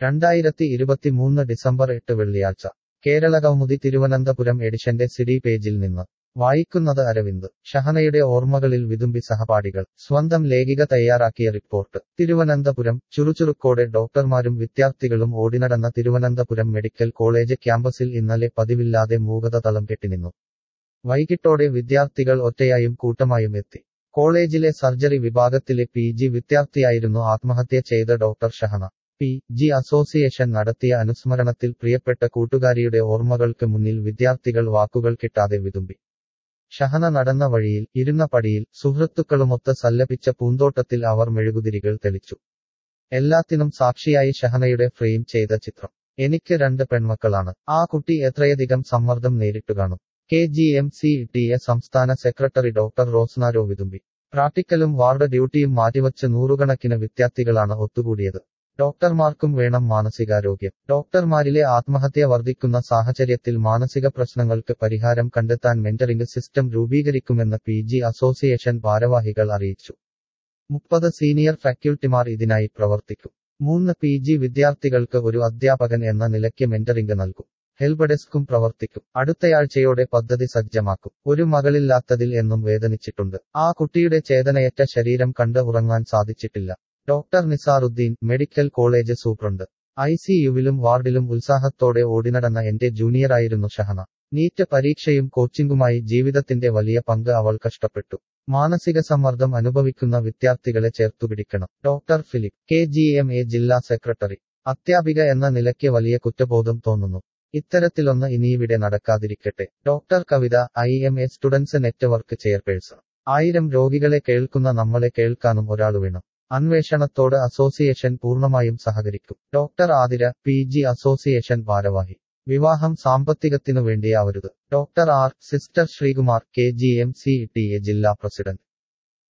രണ്ടായിരത്തി ഇരുപത്തിമൂന്ന് ഡിസംബർ എട്ട് വെള്ളിയാഴ്ച കേരള കൗമുദി തിരുവനന്തപുരം എഡിഷന്റെ സിഡി പേജിൽ നിന്ന് വായിക്കുന്നത് അരവിന്ദ് ഷഹനയുടെ ഓർമ്മകളിൽ വിതുമ്പി സഹപാഠികൾ സ്വന്തം ലേഖിക തയ്യാറാക്കിയ റിപ്പോർട്ട് തിരുവനന്തപുരം ചുറുചുറുക്കോടെ ഡോക്ടർമാരും വിദ്യാർത്ഥികളും ഓടിനടന്ന തിരുവനന്തപുരം മെഡിക്കൽ കോളേജ് ക്യാമ്പസിൽ ഇന്നലെ പതിവില്ലാതെ മൂകത തളം കെട്ടിനിന്നു വൈകിട്ടോടെ വിദ്യാർത്ഥികൾ ഒറ്റയായും കൂട്ടമായും എത്തി കോളേജിലെ സർജറി വിഭാഗത്തിലെ പി ജി വിദ്യാർത്ഥിയായിരുന്നു ആത്മഹത്യ ചെയ്ത doctor Shahana P G association നടത്തിയ അനുസ്മരണത്തിൽ പ്രിയപ്പെട്ട കൂട്ടുകാരിയുടെ ഓർമ്മകൾക്ക് മുന്നിൽ വിദ്യാർത്ഥികൾ വാക്കുകൾ കിട്ടാതെ വിതുമ്പി ഷഹന നടന്ന വഴിയിൽ ഇരുന്ന പടിയിൽ സുഹൃത്തുക്കളുമൊത്ത് സല്ലപിച്ച പൂന്തോട്ടത്തിൽ അവർ മെഴുകുതിരികൾ തെളിച്ചു എല്ലാത്തിനും സാക്ഷിയായി ഷഹനയുടെ ഫ്രെയിം ചെയ്ത ചിത്രം എനിക്ക് രണ്ട് പെൺമക്കളാണ് ആ കുട്ടി എത്രയധികം സമ്മർദ്ദം നേരിട്ടു കാണും K G M C T A സംസ്ഥാന സെക്രട്ടറി ഡോക്ടർ റോസ്നാരോ വിതുമ്പി പ്രാക്ടിക്കലും വാർഡ് ഡ്യൂട്ടിയും മാറ്റിവച്ച് നൂറുകണക്കിന് വിദ്യാർത്ഥികളാണ് ഒത്തുകൂടിയത് ഡോക്ടർമാർക്കും വേണം മാനസികാരോഗ്യം ഡോക്ടർമാരിലെ ആത്മഹത്യ വർദ്ധിക്കുന്ന സാഹചര്യത്തിൽ മാനസിക പ്രശ്നങ്ങൾക്ക് പരിഹാരം കണ്ടെത്താൻ മെന്ററിംഗ് സിസ്റ്റം രൂപീകരിക്കുമെന്ന് പി ജി അസോസിയേഷൻ ഭാരവാഹികൾ അറിയിച്ചു മുപ്പത് സീനിയർ ഫാക്കൽറ്റിമാർ ഇതിനായി പ്രവർത്തിക്കും മൂന്ന് പി ജി വിദ്യാർത്ഥികൾക്ക് ഒരു അധ്യാപകൻ എന്ന നിലയ്ക്ക് മെന്ററിംഗ് നൽകും ഹെൽപ്പ് ഡെസ്കും പ്രവർത്തിക്കും അടുത്തയാഴ്ചയോടെ പദ്ധതി സജ്ജമാക്കും ഒരു മകളില്ലാത്തതിൽ എന്നും വേദനിച്ചിട്ടുണ്ട് ആ കുട്ടിയുടെ ചേതനയറ്റ ശരീരം കണ്ട് ഉറങ്ങാൻ സാധിച്ചിട്ടില്ല doctor Nizaruddin medical college superintendent I C യുവിലും വാർഡിലും ഉത്സാഹത്തോടെ ഓടിനടന്ന എന്റെ ജൂനിയറായിരുന്നു ഷഹന നീറ്റ് പരീക്ഷയും കോച്ചിംഗുമായി ജീവിതത്തിന്റെ വലിയ പങ്ക് അവൾ കഷ്ടപ്പെട്ടു മാനസിക സമ്മർദ്ദം അനുഭവിക്കുന്ന വിദ്യാർത്ഥികളെ ചേർത്തുപിടിക്കണം doctor Philip K G M A ജില്ലാ സെക്രട്ടറി അധ്യാപിക എന്ന നിലയ്ക്ക് വലിയ കുറ്റബോധം തോന്നുന്നു ഇത്തരത്തിലൊന്ന് ഇനിയിവിടെ നടക്കാതിരിക്കട്ടെ doctor Kavitha I M A students network chairperson ആയിരം രോഗികളെ കേൾക്കുന്ന നമ്മളെ കേൾക്കാനും ഒരാൾ വേണം അന്വേഷണത്തോട് അസോസിയേഷൻ പൂർണ്ണമായും സഹകരിക്കും doctor Athira P G association ഭാരവാഹി വിവാഹം സാമ്പത്തികത്തിനു വേണ്ടിയാവരുത് doctor R sister Sreekumar K G M C T A ജില്ലാ പ്രസിഡന്റ്